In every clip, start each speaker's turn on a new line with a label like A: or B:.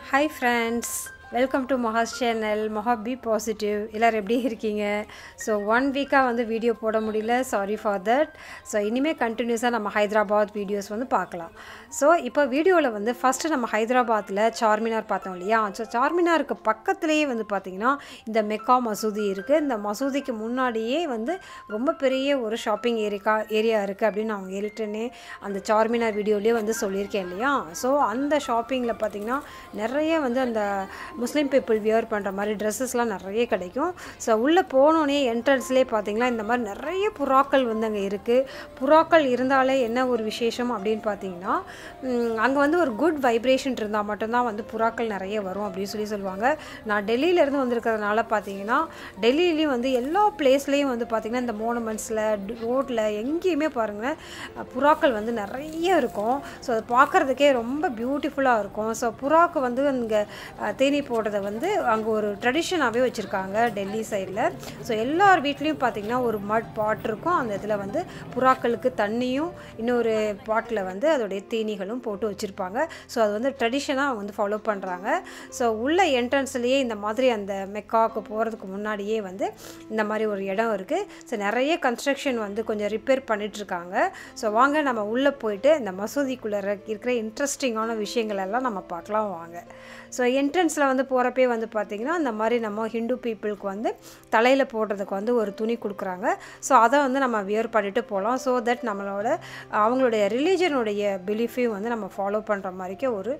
A: hi friends welcome to Moha's channel Moha be positive எல்லோரும் எப்படி இருக்கீங்க ஸோ ஒன் வீக்காக வந்து வீடியோ போட முடியல சாரி ஃபார் தட் ஸோ இனிமேல் கண்டினியூஸாக நம்ம ஹைதராபாத் வீடியோஸ் வந்து பார்க்கலாம் ஸோ இப்போ வீடியோவில் வந்து ஃபஸ்ட்டு நம்ம ஹைதராபாத்தில் சார்மினார் பார்த்தோம் இல்லையா ஸோ சார்மினாருக்கு பக்கத்துலேயே வந்து பார்த்திங்கன்னா இந்த மெக்கா மசூதி இருக்குது இந்த மசூதிக்கு முன்னாடியே வந்து ரொம்ப பெரிய ஒரு ஷாப்பிங் ஏரியா ஏரியா இருக்குது அப்படின்னு அவங்க ஏற்கனவே அந்த சார்மினார் வீடியோலேயே வந்து சொல்லியிருக்கேன் இல்லையா ஸோ அந்த ஷாப்பிங்கில் பார்த்திங்கன்னா நிறைய வந்து அந்த முஸ்லீம் பீப்புள் வியர் பண்ணுற மாதிரி ட்ரெஸ்ஸஸ்லாம் நிறைய கிடைக்கும் ஸோ உள்ளே போனோடனே என்ட்ரன்ஸ்லேயே பார்த்தீங்கன்னா இந்த மாதிரி நிறைய புறாக்கள் வந்து அங்கே இருக்குது புறாக்கள் இருந்தாலே என்ன ஒரு விசேஷம் அப்படின்னு பார்த்தீங்கன்னா அங்கே வந்து ஒரு குட் வைப்ரேஷன் இருந்தால் மட்டும்தான் வந்து புறாக்கள் நிறைய வரும் அப்படின்னு சொல்லி சொல்லுவாங்க நான் டெல்லியிலேருந்து வந்திருக்கிறதுனால பார்த்தீங்கன்னா டெல்லியிலையும் வந்து எல்லா பிளேஸ்லேயும் வந்து பார்த்திங்கன்னா இந்த மோனமெண்ட்ஸில் ரோட்டில் எங்கேயுமே பாருங்கள் புறாக்கள் வந்து நிறைய இருக்கும் ஸோ அதை பார்க்குறதுக்கே ரொம்ப பியூட்டிஃபுல்லாக இருக்கும் ஸோ புறாக்கு வந்து இங்கே தேனி போடுறதை வந்து அங்கே ஒரு ட்ரெடிஷனாகவே வச்சுருக்காங்க டெல்லி சைடில் ஸோ எல்லார் வீட்லேயும் பார்த்திங்கன்னா ஒரு மட் பாட் இருக்கும் அந்த இதில் வந்து புறாக்களுக்கு தண்ணியும் இன்னொரு பாட்டில் வந்து அதோடைய தேனீகளும் போட்டு வச்சுருப்பாங்க ஸோ அது வந்து ட்ரெடிஷனாக வந்து ஃபாலோ பண்ணுறாங்க ஸோ உள்ள என்ட்ரன்ஸ்லேயே இந்த மாதிரி அந்த மெக்காவுக்கு போகிறதுக்கு முன்னாடியே வந்து இந்த மாதிரி ஒரு இடம் இருக்குது ஸோ நிறைய கன்ஸ்ட்ரக்ஷன் வந்து கொஞ்சம் ரிப்பேர் பண்ணிகிட்ருக்காங்க ஸோ வாங்க நம்ம உள்ளே போயிட்டு இந்த மசூதிக்குள்ளே இருக்கிற இன்ட்ரெஸ்டிங்கான விஷயங்கள் எல்லாம் நம்ம பார்க்கலாம் வாங்க ஸோ என்ட்ரன்ஸில் வந்து போகிறப்பே வந்து பார்த்திங்கன்னா அந்த மாதிரி நம்ம ஹிந்து பீப்புளுக்கு வந்து தலையில் போடுறதுக்கு வந்து ஒரு துணி கொடுக்குறாங்க ஸோ அதை வந்து நம்ம வியர் பண்ணிட்டு போகலாம் ஸோ தட் நம்மளோட அவங்களுடைய ரிலீஜனுடைய பிலீஃபையும் வந்து நம்ம ஃபாலோ பண்ணுற மாதிரிக்கே ஒரு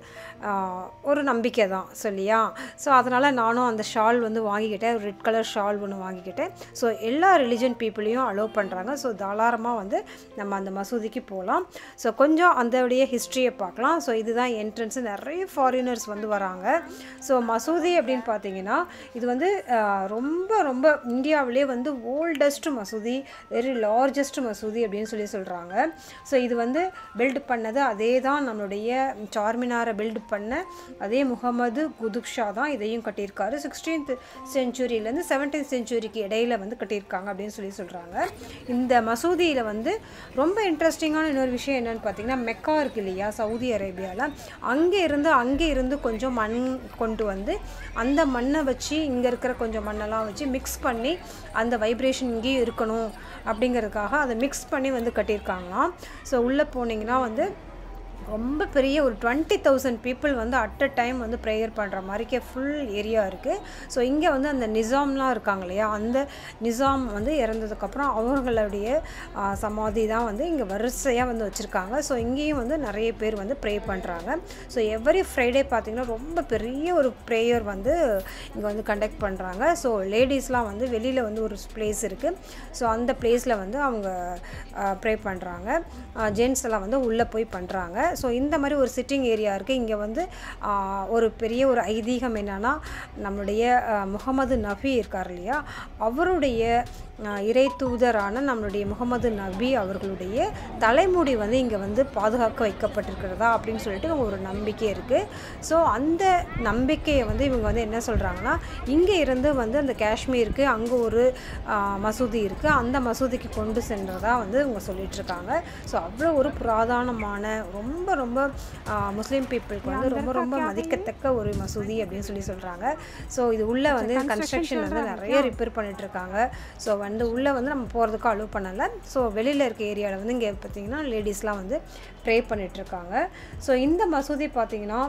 A: ஒரு நம்பிக்கை தான் சொல்லியா ஸோ அதனால் நானும் அந்த ஷால் வந்து வாங்கிக்கிட்டேன் ரெட் கலர் ஷால் ஒன்று வாங்கிக்கிட்டேன் ஸோ எல்லா ரிலீஜன் பீப்புளையும் அலோவ் பண்ணுறாங்க ஸோ தாராளமாக வந்து நம்ம அந்த மசூதிக்கு போகலாம் ஸோ கொஞ்சம் அதோடைய ஹிஸ்ட்ரியை பார்க்கலாம் ஸோ இதுதான் என்ட்ரன்ஸு நிறைய ஃபாரினர்ஸ் வந்து வராங்க ஸோ மசூதி அப்படின்னு பார்த்தீங்கன்னா இது வந்து ரொம்ப ரொம்ப இந்தியாவிலே வந்து ஓல்டஸ்ட் மசூதி வெரி லார்ஜஸ்ட் மசூதி அப்படின்னு சொல்லி சொல்கிறாங்க ஸோ இது வந்து பில்ட் பண்ணது அதே தான் நம்மளுடைய சார்மினாரை பில்ட் பண்ண அதே முகமது குதுப் ஷா தான் இதையும் கட்டியிருக்காரு சிக்ஸ்டீன்த் செஞ்சுரியிலேருந்து செவன்டீன்த் செஞ்சுரிக்கு இடையில வந்து கட்டியிருக்காங்க அப்படின்னு சொல்லி சொல்கிறாங்க இந்த மசூதியில் வந்து ரொம்ப இன்ட்ரெஸ்டிங்கான இன்னொரு விஷயம் என்னென்னு பார்த்தீங்கன்னா மெக்கா இருக்கு இல்லையா சவுதி அரேபியாவில் அங்கே இருந்து அங்கே இருந்து கொஞ்சம் மண் கொண்டு வந்து அந்த மண்ணை வச்சு இங்கே இருக்கிற கொஞ்சம் மண்ணெல்லாம் வச்சு மிக்ஸ் பண்ணி அந்த வைப்ரேஷன் இங்கேயும் இருக்கணும் அப்படிங்கிறதுக்காக அதை மிக்ஸ் பண்ணி வந்து கட்டியிருக்காங்களாம் ஸோ உள்ளே போனீங்கன்னா வந்து ரொம்ப பெரிய ஒரு டுவெண்ட்டி தௌசண்ட் பீப்புள் வந்து அட் அ டைம் வந்து ப்ரேயர் பண்ணுற மாதிரிக்கே ஃபுல் ஏரியா இருக்குது ஸோ இங்கே வந்து அந்த நிசாம்லாம் இருக்காங்க இல்லையா அந்த நிசாம் வந்து இறந்ததுக்கப்புறம் அவங்களுடைய சமாதி தான் வந்து இங்கே வரிசையாக வந்து வச்சுருக்காங்க ஸோ இங்கேயும் வந்து நிறைய பேர் வந்து ப்ரே பண்ணுறாங்க ஸோ எவ்ரி ஃப்ரைடே பார்த்திங்கன்னா ரொம்ப பெரிய ஒரு ப்ரேயர் வந்து இங்கே வந்து கண்டக்ட் பண்ணுறாங்க ஸோ லேடிஸ்லாம் வந்து வெளியில் வந்து ஒரு பிளேஸ் இருக்குது ஸோ அந்த பிளேஸில் வந்து அவங்க ப்ரே பண்ணுறாங்க ஜென்ஸ் எல்லாம் வந்து உள்ளே போய் பண்ணுறாங்க ஸோ இந்த மாதிரி ஒரு சிட்டிங் ஏரியா இருக்குது இங்கே வந்து ஒரு பெரிய ஒரு ஐதீகம் என்னென்னா நம்மளுடைய முகமது நபி இருக்கார் இல்லையா அவருடைய இறை தூதரான நம்மளுடைய முகமது நபி அவர்களுடைய தலைமுடி வந்து இங்கே வந்து பாதுகாக்க வைக்கப்பட்டிருக்கிறதா அப்படின்னு சொல்லிட்டு ஒரு நம்பிக்கை இருக்குது ஸோ அந்த நம்பிக்கையை வந்து இவங்க வந்து என்ன சொல்கிறாங்கன்னா இங்கே இருந்து வந்து அந்த காஷ்மீருக்கு அங்கே ஒரு மசூதி இருக்குது அந்த மசூதிக்கு கொண்டு சென்றதா வந்து இவங்க சொல்லிகிட்ருக்காங்க ஸோ அவ்வளோ ஒரு புராதனமான ரொம்ப ரொம்ப முஸ்லீம் பீப்புளுக்கு வந்து ரொம்ப ரொம்ப மதிக்கத்தக்க ஒரு மசூதி அப்படின்னு சொல்லி சொல்கிறாங்க ஸோ இது உள்ளே வந்து கன்ஸ்ட்ரக்ஷன் வந்து நிறைய ரிப்பேர் பண்ணிகிட்ருக்காங்க ஸோ வந்து உள்ளே வந்து நம்ம போகிறதுக்கு அலோவ் பண்ணலை ஸோ வெளியில் இருக்க ஏரியாவில் வந்து இங்கே பார்த்திங்கன்னா லேடிஸ்லாம் வந்து ப்ரே பண்ணிகிட்ருக்காங்க ஸோ இந்த மசூதி பார்த்திங்கன்னா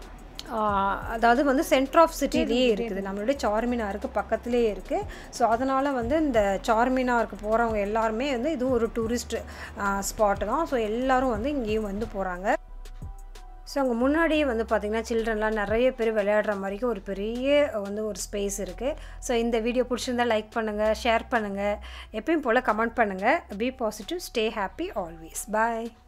A: அதாவது வந்து சென்டர் ஆஃப் சிட்டிலேயே இருக்குது நம்மளுடைய சார்மினாருக்கு பக்கத்துலேயே இருக்குது ஸோ அதனால் வந்து இந்த சார்மினாருக்கு போகிறவங்க எல்லாருமே வந்து இது ஒரு டூரிஸ்ட் ஸ்பாட்டு தான் ஸோ எல்லோரும் வந்து இங்கேயும் வந்து போகிறாங்க ஸோ அங்கே முன்னாடியே வந்து பார்த்திங்கன்னா சில்ட்ரன்லாம் நிறைய பேர் விளையாடுற மாதிரிக்கு ஒரு பெரிய வந்து ஒரு ஸ்பேஸ் இருக்குது ஸோ இந்த வீடியோ பிடிச்சிருந்தால் லைக் பண்ணுங்கள் ஷேர் பண்ணுங்கள் எப்பயும் போல் கமெண்ட் பண்ணுங்கள் be positive stay happy always bye